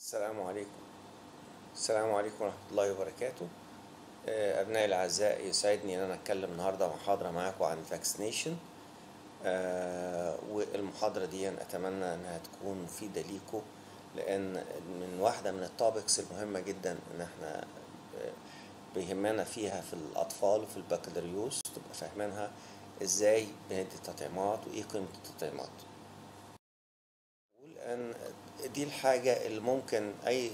السلام عليكم السلام عليكم ورحمة الله وبركاته آه، أبنائي الأعزاء يسعدني إن أنا أتكلم النهاردة محاضرة معاكم عن الفاكسينيشن والمحاضرة دي أتمنى إنها تكون مفيدة ليكم لأن من واحدة من التوبكس المهمة جدا إن إحنا آه، بيهمنا فيها في الأطفال وفي البكالوريوس تبقى فاهمينها إزاي بندي التطعيمات وإيه قيمة التطعيمات بقول ان دي الحاجة اللي ممكن اي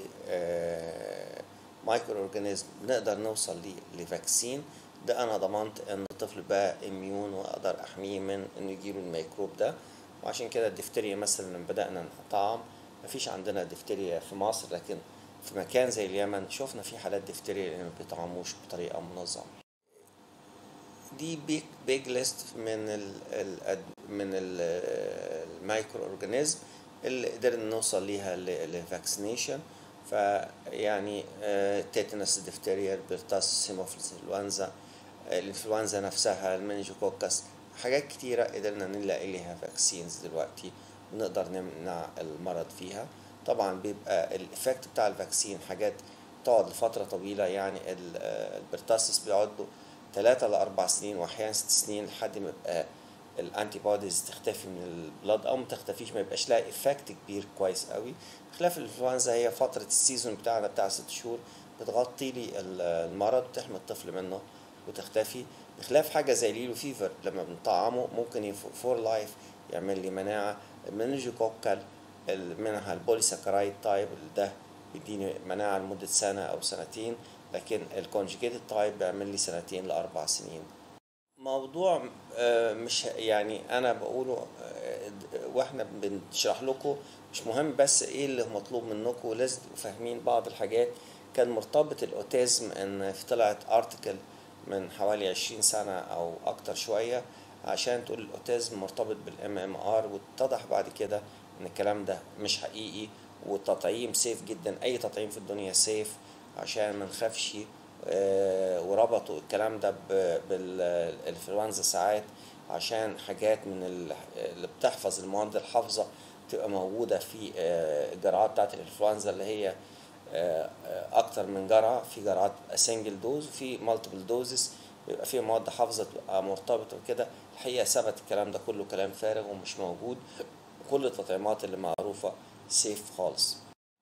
مايكرو اورجانيزم نقدر نوصل ليه لفاكسين ده انا ضمنت ان الطفل بقى اميون واقدر احميه من انه يجيله الميكروب ده وعشان كده الدفتريا مثلا لما بدأنا نطعم مفيش عندنا دفتريا في مصر لكن في مكان زي اليمن شفنا في حالات دفتريا لان ما بيطعموش بطريقة منظمة دي بيج بيج ليست من ال ال من المايكرو اورجانيزم اللي قدرنا نوصل ليها لفاكسينيشن فيعني تيتانس ديفتيريا البرتاس سيموفيلس انفلونزا الانفلونزا نفسها المنجوكوكس حاجات كتيرة قدرنا نلاقي ليها فاكسينز دلوقتي ونقدر نمنع المرض فيها طبعا بيبقى الافكت بتاع الفاكسين حاجات تقعد لفترة طويلة يعني البرتاسس بيقعد له ثلاثة لأربع سنين وأحيانا ست سنين لحد ما يبقى الانتي بوديز تختفي من البلاد او ما تختفيش ما يبقاش لها افكت كبير كويس قوي خلاف الانفلونزا هي فتره السيزون بتاعنا بتاع ست شهور بتغطي لي المرض وتحمي الطفل منه وتختفي بخلاف حاجه زي ليلو فيفر لما بنطعمه ممكن فور لايف يعمل لي مناعه المنجوكوكال منها البوليساكرايد تايب ده بيديني مناعه لمده سنه او سنتين لكن الكونجيجيتد تايب بيعمل لي سنتين لاربع سنين موضوع مش يعني انا بقوله واحنا بنشرح لكم مش مهم بس ايه اللي مطلوب منكم لازم تبقوا فاهمين بعض الحاجات كان مرتبط الاوتيزم ان في طلعت ارتكل من حوالي عشرين سنة او اكتر شوية عشان تقول الاوتيزم مرتبط بالام ام ار واتضح بعد كده ان الكلام ده مش حقيقي والتطعيم سيف جدا اي تطعيم في الدنيا سيف عشان ما نخافش وربطوا الكلام ده بالانفلونزا ساعات عشان حاجات من اللي بتحفظ المواد الحافظه تبقى موجوده في الجرعات بتاعت الانفلونزا اللي هي اكتر من جرعه في جرعات سنجل دوز وفي مالتيبل دوزز بيبقى فيها مواد حافظه تبقى مرتبطه وكده الحقيقه ثبت الكلام ده كله كلام فارغ ومش موجود كل التطعيمات اللي معروفه سيف خالص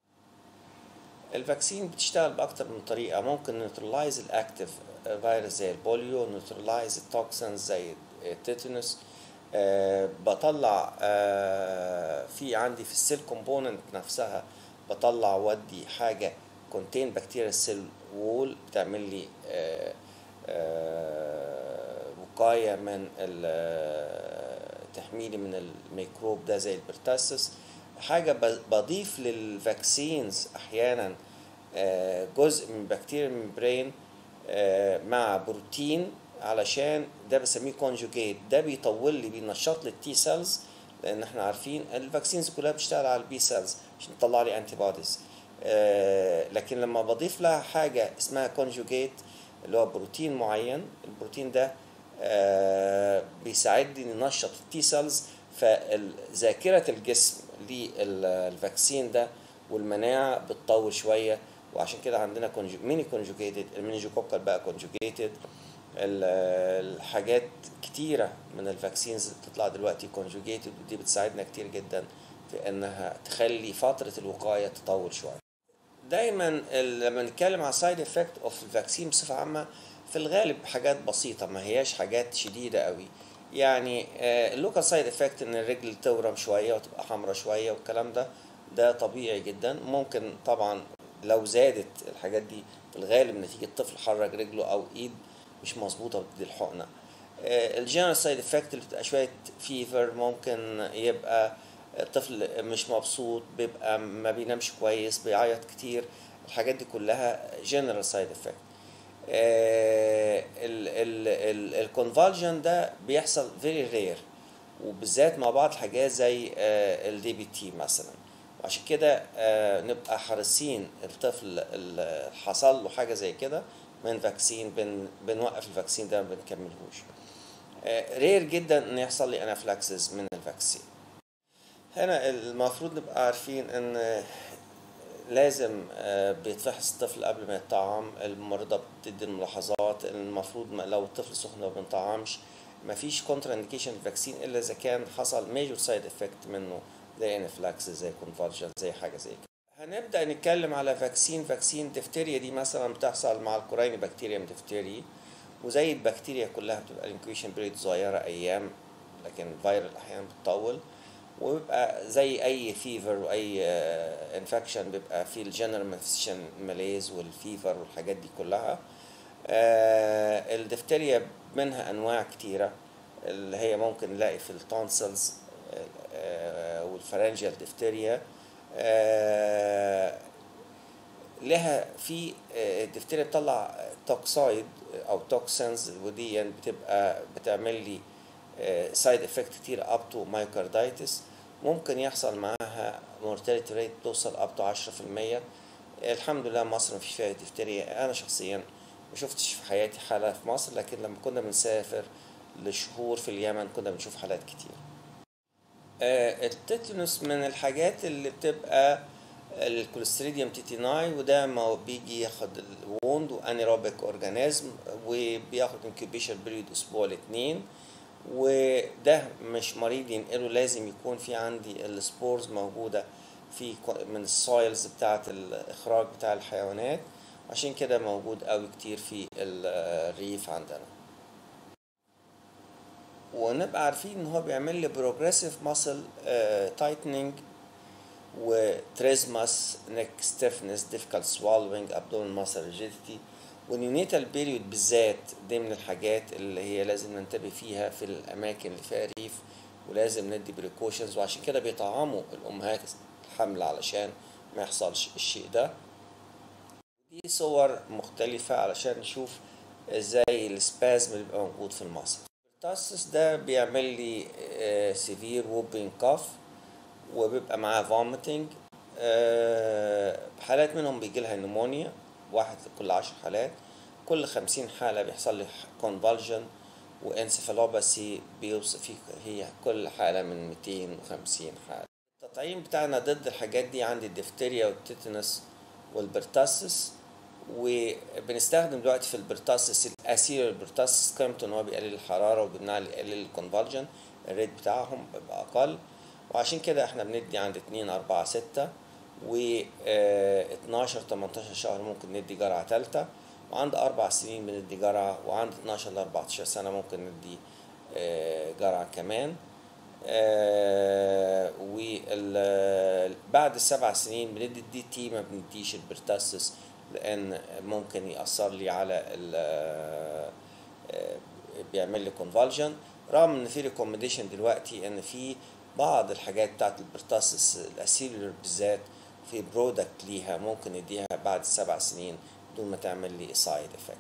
الفاكسين بتشتغل باكتر من طريقه ممكن نيوترلايز الاكتيف فيروس زي البوليو نيوترلايز التوكسنز زي التيتانوس أه بطلع أه في عندي في السيل كومبوننت نفسها بطلع ودي حاجه كونتين بكتيريا سيل وول بتعمل لي أه وقايه من تحميلي من الميكروب ده زي البرتاسس حاجه بضيف للفاكسينز احيانا جزء من بكتيريا الممبرين مع بروتين علشان ده بسميه كونجوجيت ده بيطول لي بينشط لي التي سيلز لان احنا عارفين الفاكسينز كلها بتشتغل على البي سيلز عشان تطلع لي انتي بوديز لكن لما بضيف لها حاجه اسمها كونجوجيت اللي هو بروتين معين البروتين ده بيساعدني ننشط التي سيلز فذاكره الجسم للفاكسين ده والمناعه بتطول شويه وعشان كده عندنا كونجو ميني كونجوجيتد المينيجوكوكال بقى كونجوجيتد الحاجات كتيره من الفاكسينز اللي بتطلع دلوقتي كونجوجيتد ودي بتساعدنا كتير جدا في انها تخلي فتره الوقايه تطول شويه دايما لما نتكلم على سايد افكت اوف الفاكسين بصفه عامه في الغالب حاجات بسيطه ما هياش حاجات شديده قوي يعني اللوكال سايد افكت ان الرجل تورم شويه وتبقى حمراء شويه والكلام ده ده طبيعي جدا ممكن طبعا لو زادت الحاجات دي في الغالب نتيجه طفل حرك رجله او ايد مش مظبوطه بتدي الحقنه الجنرال سايد افكت اللي بتبقى شويه فيفر ممكن يبقى الطفل مش مبسوط بيبقى ما بينامش كويس بيعيط كتير الحاجات دي كلها جنرال سايد افكت الكونفالجن ده بيحصل فيري رير وبالذات مع بعض الحاجات زي الدي بي تي مثلا وعشان كده نبقى حريصين الطفل اللي حصل له حاجه زي كده من فاكسين بن بنوقف الفاكسين ده ما بنكملهوش رير جدا ان يحصل لي انافلاكسس من الفاكسين هنا المفروض نبقى عارفين ان لازم آه، بيتفحص الطفل قبل ما يطعم الممرضة بتدي الملاحظات المفروض ما- لو الطفل سخن ما بنطعمش مفيش كونترا انديكيشن فاكسين الا اذا كان حصل ميجور سايد افكت منه زي انفلاكس زي كونفالجن زي حاجه زي كده هنبدا نتكلم على فاكسين فاكسين دفتيريا دي مثلا بتحصل مع الكوريني بكتيريا دفتيري وزي البكتيريا كلها بتبقى الانكويشن بيريد صغيره ايام لكن الفيرال احيانا بتطول وبيبقى زي اي فيفر واي انفكشن بيبقى فيه الجنرال مانيفستيشن ماليز والفيفر والحاجات دي كلها آه، الدفتيريا منها انواع كتيره اللي هي ممكن نلاقي في التونسلز والفرنجيال دفتيريا آه، لها في آه، الدفتيريا بتطلع توكسايد او توكسنز ودي يعني بتبقى بتعمل لي سايد افكت كتير اب تو مايوكاردايتس ممكن يحصل معاها مورتاليتي ريت توصل اب تو 10% الحمد لله مصر مفيش فيها دفتيريا انا شخصيا ما شفتش في حياتي حالة في مصر لكن لما كنا بنسافر لشهور في اليمن كنا بنشوف حالات كتير آه، التيتانوس من الحاجات اللي بتبقى الكوليستريديوم تيتيناي وده ما بيجي ياخد الووند وانيروبيك اورجانيزم وبياخد انكيوبيشن بيريود اسبوع لاتنين وده مش مريض ينقله لازم يكون في عندي السبورز موجوده في كو- من السويلز بتاعه الاخراج بتاع الحيوانات عشان كده موجود قوي كتير في الريف عندنا ونبقى عارفين ان هو بيعمل لي بروجريسيف ماسل تايتنينج وتريزماس نيك ستيفنس ديفيكالت سوالوينج ابدومين ماسل ريجيديتي والنيونيتال بيريود بالذات دي من الحاجات اللي هي لازم ننتبه فيها في الاماكن اللي فيها ريف ولازم ندي بريكوشنز وعشان كده بيطعموا الامهات الحمل علشان ما يحصلش الشيء ده دي صور مختلفة علشان نشوف ازاي السبازم اللي بيبقى موجود في المصل التاسس ده بيعمل لي سيفير ووبينج كاف وبيبقى معاه فوميتنج حالات منهم بيجي لها نمونيا واحد كل عشر حالات كل خمسين حالة بيحصل لي كونفالجن وانسفالوباسي بيوصف في هي كل حالة من 250 حالة التطعيم بتاعنا ضد الحاجات دي عندي الدفتيريا والتيتانوس والبرتاسس وبنستخدم دلوقتي في البرتاسس الاسير البرتاسس قيمته ان هو بيقلل الحراره وبالنسبه يقلل الكونفالجن الريت بتاعهم بيبقى اقل وعشان كده احنا بندي عند 2 4 6 و 12 18 شهر ممكن ندي جرعه ثالثه وعند اربع سنين بندي جرعه وعند 12 ل 14 سنه ممكن ندي آه، جرعه كمان آه، وبعد السبع سنين بندي الدي تي ما بنديش البرتاسس لان ممكن ياثر لي على ال آه، بيعمل لي كونفالجن رغم ان في ريكومنديشن دلوقتي ان في بعض الحاجات بتاعت البرتاسس الاسيلولر بالذات في برودكت ليها ممكن نديها بعد السبع سنين بدون ما تعمل لي سايد افكت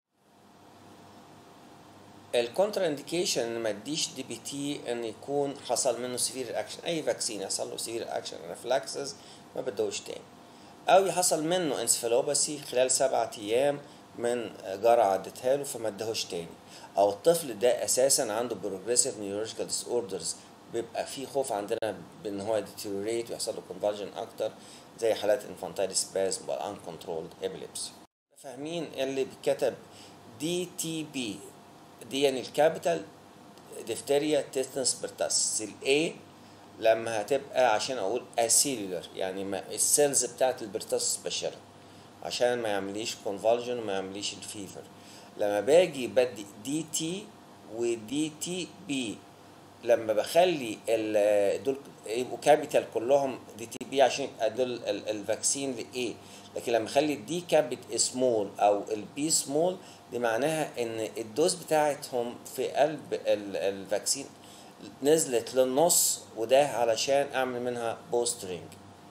الكونترا انديكيشن ان ما اديش دي بي تي ان يكون حصل منه سيفير اكشن اي فاكسين يحصل له سيفير اكشن انافلاكسس ما بدوش تاني او يحصل منه انسفالوباسي خلال سبعة ايام من جرعه اديتها له فما ادهوش تاني او الطفل ده اساسا عنده بروجريسيف نيورولوجيكال ديس اوردرز بيبقى في خوف عندنا بان هو ديتيوريت ويحصل له كونفالجن اكتر زي حالات انفانتايل سبازم والان كنترولد ابيليبسي فاهمين اللي بيتكتب دي تي بي دي يعني الكابيتال ديفتيريا تيتنس برتاسس الاي لما هتبقى عشان اقول اسيلولر يعني ما السيلز بتاعت البرتاسس بشرة عشان ما يعمليش كونفالجن وما يعمليش الفيفر لما باجي بدي دي تي ودي تي بي لما بخلي ال- دول يبقوا كابيتال كلهم دي تي بي عشان يبقى دول ال- الفاكسين لايه لكن لما اخلي الدي كابيت سمول او البي سمول دي معناها ان الدوز بتاعتهم في قلب ال- الفاكسين نزلت للنص وده علشان اعمل منها بوسترينج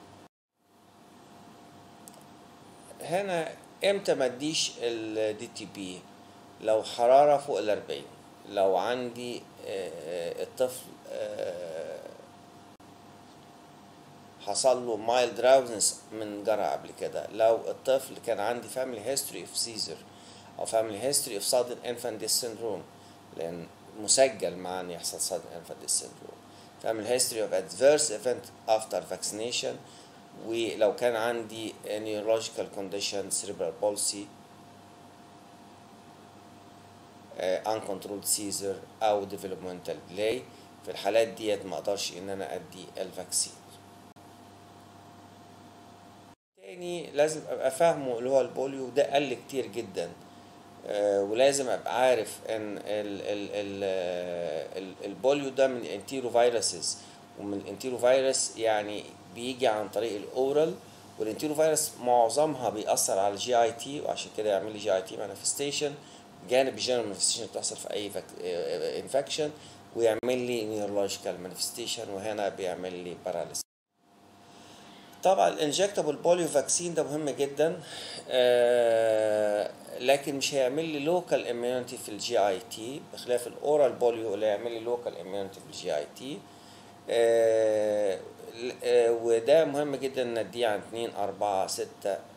هنا امتى ما اديش الدي تي بي لو حرارة فوق الأربعين لو عندي آه، الطفل آه، حصل له مايلد راوزنس من جرى قبل كده لو الطفل كان عندي فاميلي هيستوري اوف سيزر او فاميلي هيستوري اوف sudden infant death syndrome لان مسجل مع ان يحصل sudden infant death syndrome family history of adverse event after vaccination ولو كان عندي neurological condition cerebral palsy آه، uncontrolled seizure او developmental delay في الحالات ديت ما اقدرش ان انا ادي الفاكسين تاني لازم ابقى فاهمه اللي هو البوليو ده قل كتير جدا آه، ولازم ابقى عارف ان ال ال ال ال البوليو ده من الانتيرو فيروسز ومن الانتيرو فيروس يعني بيجي عن طريق الاورال والانتيرو فيروس معظمها بيأثر على الجي اي تي وعشان كده يعمل لي جي اي تي مانيفستيشن جانب الجنرال مانيفستيشن بتحصل في اي انفكشن ويعمل لي نيورولوجيكال مانيفستيشن وهنا بيعمل لي باراليس طبعا الانجكتابل بوليو فاكسين ده مهم جدا آه لكن مش هيعمل لي لوكال اميونيتي في الجي اي تي بخلاف الاورال بوليو اللي هيعمل لي لوكال اميونيتي في الجي اي تي آه آه وده مهم جدا نديه عن 2 4 6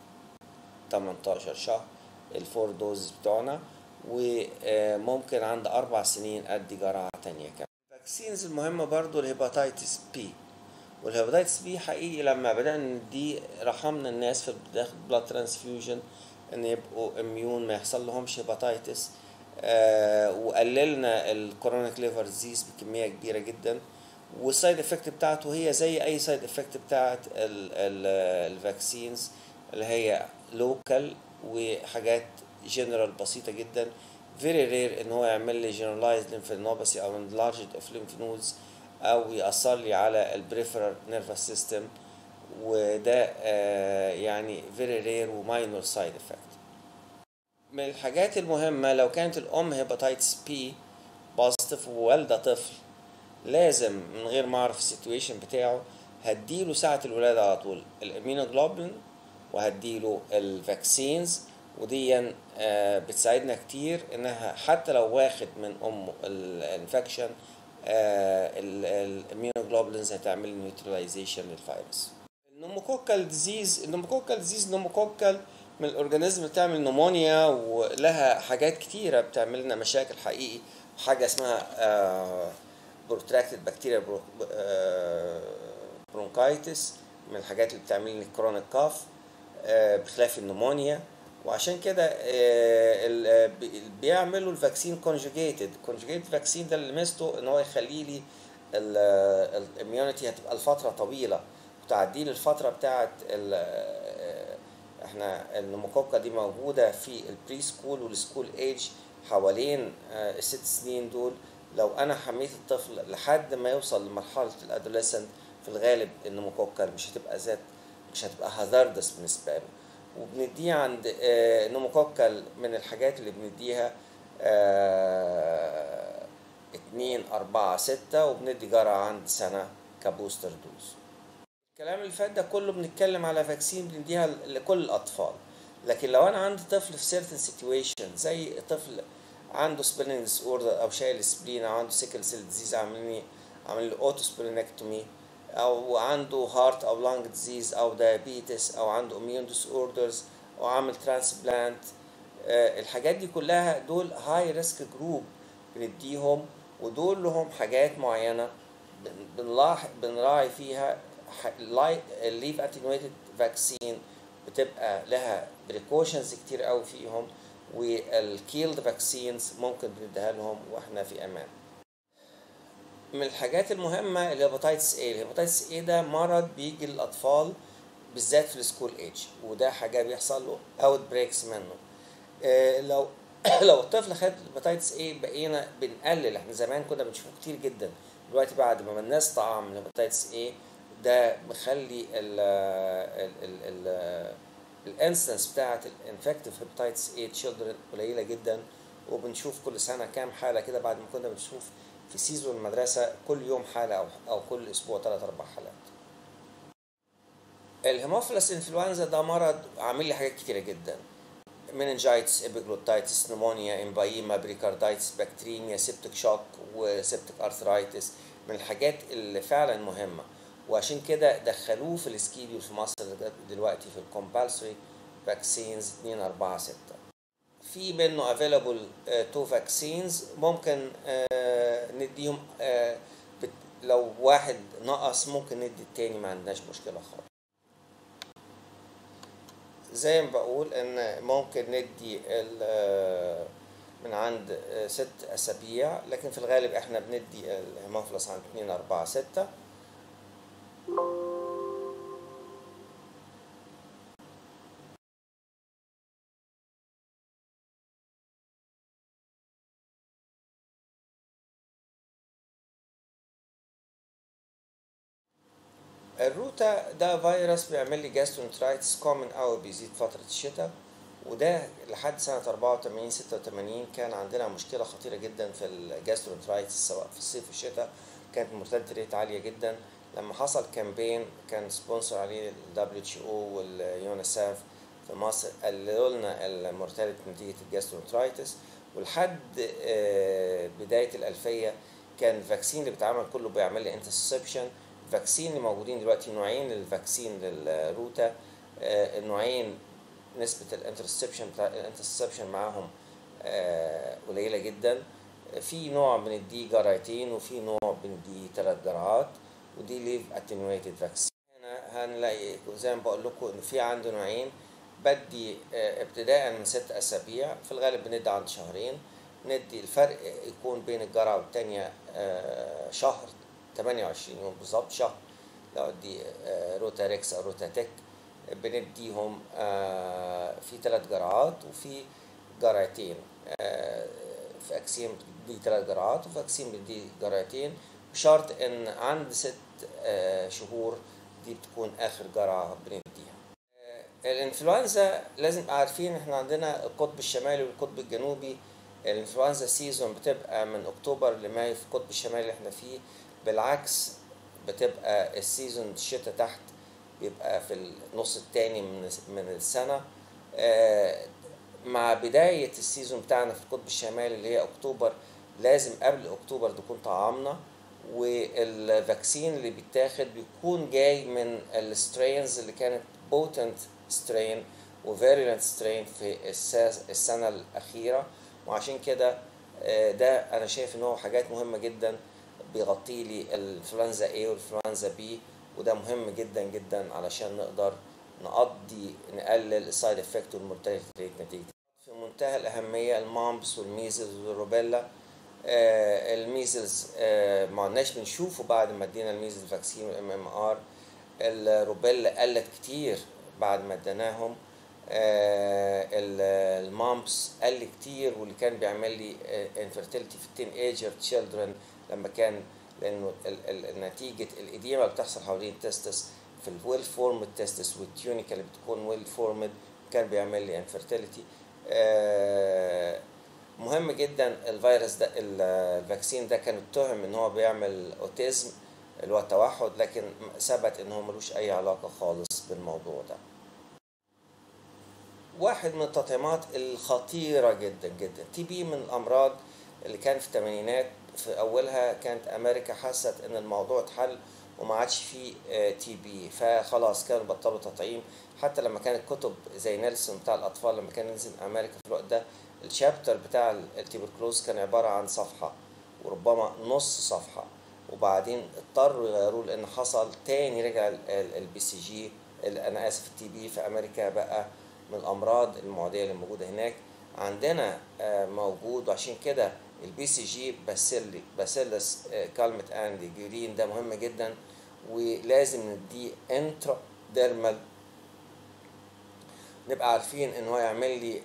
18 شهر الفور دوز بتوعنا وممكن عند اربع سنين ادي جرعه تانية كمان الفاكسينز المهمه برضو الهيباتيتس بي والهيباتيتس بي حقيقي لما بدأنا ندي رحمنا الناس في داخل بلاد ترانسفيوجن ان يبقوا اميون ما يحصل لهمش هيباتيتس آه وقللنا الكورونيك ليفر ديزيز بكميه كبيره جدا والسايد افكت بتاعته هي زي اي سايد افكت بتاعت الفاكسينز اللي هي لوكال وحاجات جنرال بسيطه جدا فيري رير ان هو يعمل لي جنرالايزد ليمفينوباثي او انلارجد اوف lymph nodes او ياثر لي على البريفرال نيرفس سيستم وده آه يعني فيري رير وماينور سايد افكت من الحاجات المهمة لو كانت الأم هيباتيتس بي بوزيتيف ووالدة طفل لازم من غير ما أعرف السيتويشن بتاعه هديله ساعة الولادة على طول الامينوجلوبولين وهديله الفاكسينز ودي آه بتساعدنا كتير انها حتى لو واخد من امه الانفكشن الاميونوجلوبولينز هتعمل نيوتراليزيشن للفيروس النوموكوكال ديزيز النوموكوكال ديزيز نوموكوكال من الاورجانيزم اللي بتعمل نمونيا ولها حاجات كتيره بتعمل لنا مشاكل حقيقي حاجه اسمها بروتراكتد بكتيريا برونكايتس من الحاجات اللي بتعمل لي كرونيك كاف بخلاف النمونيا وعشان كده بيعملوا الفاكسين كونجوجيتد كونجوجيتد فاكسين ده اللي ميزته ان هو يخلي لي الاميونيتي هتبقى لفتره طويله وتعدي لي الفتره بتاعه احنا النموكوكا دي موجوده في البري سكول والسكول ايج حوالين الست سنين دول لو انا حميت الطفل لحد ما يوصل لمرحله الادوليسنت في الغالب النموكوكا مش هتبقى ذات مش هتبقى هازاردس بالنسبه له وبنديه عند آه نوموكوكال من الحاجات اللي بنديها آه اتنين أربعة ستة وبندي جرعة عند سنة كبوستر دوز الكلام اللي فات ده كله بنتكلم على فاكسين بنديها لكل الأطفال لكن لو أنا عندي طفل في certain situation زي طفل عنده سبلين ديس اوردر أو شايل سبلين أو عنده سيكل سيل ديزيز عامل عامل له اوتو سبلينكتومي او عنده هارت او لانج ديزيز او دايابيتس او عنده اميون ديس اوردرز او عامل ترانسبلانت آه الحاجات دي كلها دول هاي ريسك جروب بنديهم ودول لهم حاجات معينه بنلاحظ بنراعي فيها الليف اتنويتد فاكسين بتبقى لها بريكوشنز كتير قوي فيهم والكيلد فاكسينز ممكن بنديها لهم واحنا في امان من الحاجات المهمة الهيباتيتس A الهيباتيتس A ده مرض بيجي للأطفال بالذات في السكول ايج وده حاجة بيحصل له اوت بريكس منه إيه لو لو الطفل خد هيباتيتس A بقينا بنقلل احنا زمان كنا بنشوفه كتير جدا دلوقتي بعد ما ملناش طعام الهيباتيتس A ده مخلي ال ال ال ال الانسنس بتاعت الانفكتيف هيباتيتس A تشيلدرن قليلة جدا وبنشوف كل سنة كام حالة كده بعد ما كنا بنشوف في سيزون المدرسة كل يوم حالة أو أو كل أسبوع ثلاث أربع حالات. الهيموفيلس انفلونزا ده مرض عامل لي حاجات كتيرة جدا. مننجايتس ابيجلوتايتس نمونيا امبايما بريكاردايتس بكتيريميا سيبتك شوك وسيبتك ارثرايتس من الحاجات اللي فعلا مهمة وعشان كده دخلوه في السكيدول في مصر دلوقتي في الكومبالسري فاكسينز 2 4 6 في منه افيلابل تو فاكسينز ممكن uh, نديهم uh, لو واحد نقص ممكن ندي التاني ما عندناش مشكله خالص زي ما بقول ان ممكن ندي من عند ست اسابيع لكن في الغالب احنا بندي الهيموفيلس عند 2 4 6 الروتا ده فيروس بيعمل لي جاسترونترايتس كومن قوي بيزيد فترة الشتاء وده لحد سنة 84 86 كان عندنا مشكلة خطيرة جدا في الجاسترونترايتس سواء في الصيف والشتاء كانت المورتاليتي ريت عالية جدا لما حصل كامبين كان سبونسر عليه ال WHO واليونيسيف في مصر قللوا لنا المورتاليتي نتيجة الجاسترونترايتس ولحد بداية الألفية كان الفاكسين اللي بيتعمل كله بيعمل لي انترسبشن الفاكسين اللي موجودين دلوقتي نوعين للفاكسين للروتا النوعين نسبة الانترسبشن بتاع الانترسبشن معاهم قليلة جدا في نوع بنديه جرعتين وفي نوع بنديه ثلاث جرعات ودي ليف اتنويتد فاكسين هنا هنلاقي زي ما بقول لكم ان في عنده نوعين بدي ابتداء من ست اسابيع في الغالب بندي عند شهرين ندي الفرق يكون بين الجرعة والتانية شهر 28 يوم بالظبط شهر لو دي روتا ريكس او روتا تك بنديهم في ثلاث جرعات وفي جرعتين في اكسيم بدي ثلاث جرعات وفي اكسيم بدي جرعتين بشرط ان عند ست شهور دي بتكون اخر جرعه بنديها الانفلونزا لازم عارفين احنا عندنا القطب الشمالي والقطب الجنوبي الانفلونزا سيزون بتبقى من اكتوبر لمايو في القطب الشمالي اللي احنا فيه بالعكس بتبقى السيزون الشتاء تحت بيبقى في النص التاني من من السنة مع بداية السيزون بتاعنا في القطب الشمالي اللي هي أكتوبر لازم قبل أكتوبر نكون طعامنا والفاكسين اللي بيتاخد بيكون جاي من السترينز اللي كانت بوتنت سترين وفيرولنت سترين في السنة الأخيرة وعشان كده ده أنا شايف إن هو حاجات مهمة جدا بيغطي لي الانفلونزا A والانفلونزا B وده مهم جدا جدا علشان نقدر نقضي نقلل السايد افكت والمورتاليتي ريت نتيجه في منتهى الاهميه المامبس والميزلز والروبيلا آه الميزلز آه ما عدناش بنشوفه بعد ما ادينا الميزلز فاكسين والام ام ار الروبيلا قلت كتير بعد ما اديناهم آه المامبس قل كتير واللي كان بيعمل لي انفرتيلتي في التين ايجر تشيلدرن لما كان لانه نتيجه الاديمه اللي بتحصل حوالين التستس في الويل فورمد تستس والتيونيكا اللي بتكون ويل فورمد كان بيعمل لي انفرتيلتي آه مهم جدا الفيروس ده الفاكسين ده كان اتهم ان هو بيعمل اوتيزم اللي هو التوحد لكن ثبت ان هو ملوش اي علاقه خالص بالموضوع ده واحد من التطعيمات الخطيره جدا جدا تي بي من الامراض اللي كان في الثمانينات في اولها كانت امريكا حست ان الموضوع اتحل وما عادش فيه تي بي فخلاص كانوا بطلوا تطعيم حتى لما كانت كتب زي نيلسون بتاع الاطفال لما كان نزل امريكا في الوقت ده الشابتر بتاع التيبركلوز كان عباره عن صفحه وربما نص صفحه وبعدين اضطروا يغيروه لان حصل تاني رجع البي سي جي انا اسف التي بي في امريكا بقى من الامراض المعديه اللي موجوده هناك عندنا موجود وعشان كده البي سي جي باسيلي باسيلس كالمت اند جيرين ده مهم جدا ولازم نديه انترا ديرمال نبقى عارفين ان هو يعمل لي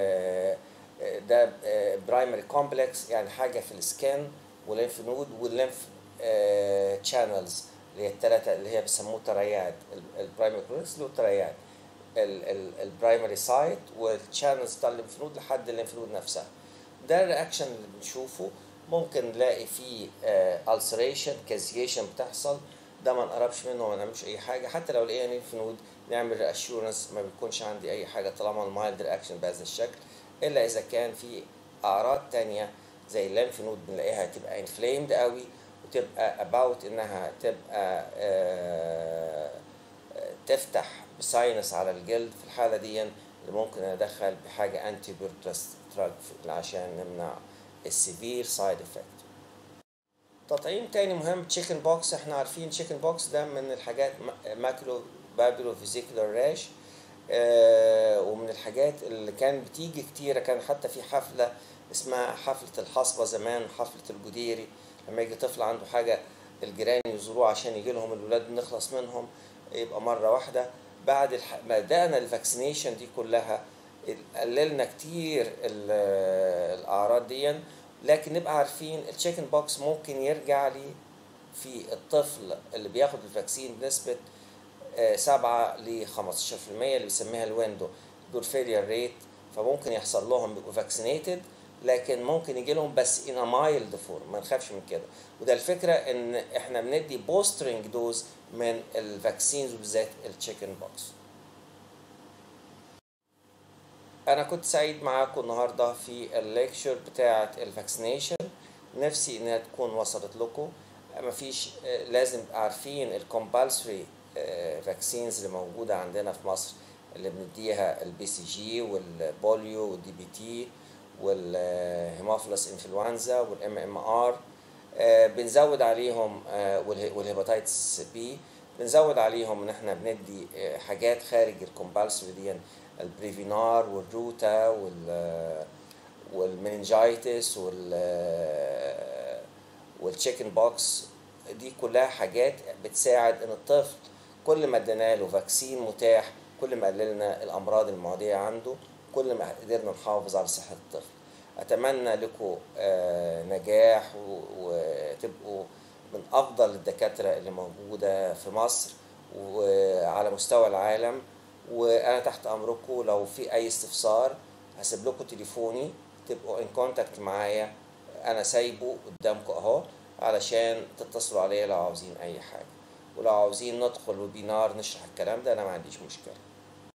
ده برايمري كومبلكس يعني حاجه في السكان والليمف نود والليمف تشانلز اللي هي الثلاثه اللي هي بيسموه تريات البرايمري كومبلكس اللي هو تريات البرايمري سايت والتشانلز بتاع الليمف نود لحد الليمف نود نفسها ده الرياكشن اللي بنشوفه ممكن نلاقي فيه السريشن كازيشن بتحصل ده ما نقربش منه وما نعملش اي حاجه حتى لو لقينا ليمف نود نعمل رياشورنس ما بيكونش عندي اي حاجه طالما المايلد رياكشن بهذا الشكل الا اذا كان في اعراض تانية زي الليمف نود بنلاقيها تبقى انفليمد قوي وتبقى اباوت انها تبقى آه تفتح بساينس على الجلد في الحاله دي اللي ممكن ادخل بحاجه انتي بيرتست دراج عشان نمنع السيفير سايد افكت تطعيم تاني مهم تشيكن بوكس احنا عارفين تشيكن بوكس ده من الحاجات ماكرو بابلو فيزيكولار راش آه، ومن الحاجات اللي كان بتيجي كتيرة كان حتى في حفلة اسمها حفلة الحصبة زمان حفلة الجديري لما يجي طفل عنده حاجة الجيران يزوروه عشان يجي لهم الولاد نخلص منهم يبقى مرة واحدة بعد الح... ما بدأنا الفاكسينيشن دي كلها قللنا كتير ال- الأعراض دي لكن نبقى عارفين التشيكن بوكس ممكن يرجع لي في الطفل اللي بياخد الفاكسين بنسبة آه، 7 ل 15% اللي بيسميها الويندو دول فيلير ريت فممكن يحصل لهم بيبقوا فاكسينيتد لكن ممكن يجي لهم بس ان مايلد فورم ما نخافش من كده وده الفكره ان احنا بندي بوسترنج دوز من الفاكسينز وبالذات التشيكن بوكس انا كنت سعيد معاكم النهارده في الليكشر بتاعه الفاكسينيشن نفسي انها تكون وصلت لكم مفيش آه، لازم تبقوا عارفين الكومبالسري فاكسينز اللي موجوده عندنا في مصر اللي بنديها البي سي جي والبوليو والدي بي تي والهيموفيلس انفلونزا والام ام ار بنزود عليهم آه، والهي- والهيباتيتس بي بنزود عليهم ان احنا بندي آه، حاجات خارج الكومبالسري دي البريفينار والروتا وال والمننجايتس وال والتشيكن بوكس دي كلها حاجات بتساعد ان الطفل كل ما ادينا له فاكسين متاح كل ما قللنا الامراض المعديه عنده كل ما قدرنا نحافظ على صحه الطفل اتمنى لكم آه، نجاح و- وتبقوا من افضل الدكاتره اللي موجوده في مصر وعلى مستوى العالم وانا تحت امركم لو في اي استفسار هسيب لكم تليفوني تبقوا ان كونتاكت معايا انا سايبه قدامكم اهو علشان تتصلوا عليا لو عاوزين اي حاجه ولو عاوزين ندخل ويبينار نشرح الكلام ده انا ما عنديش مشكله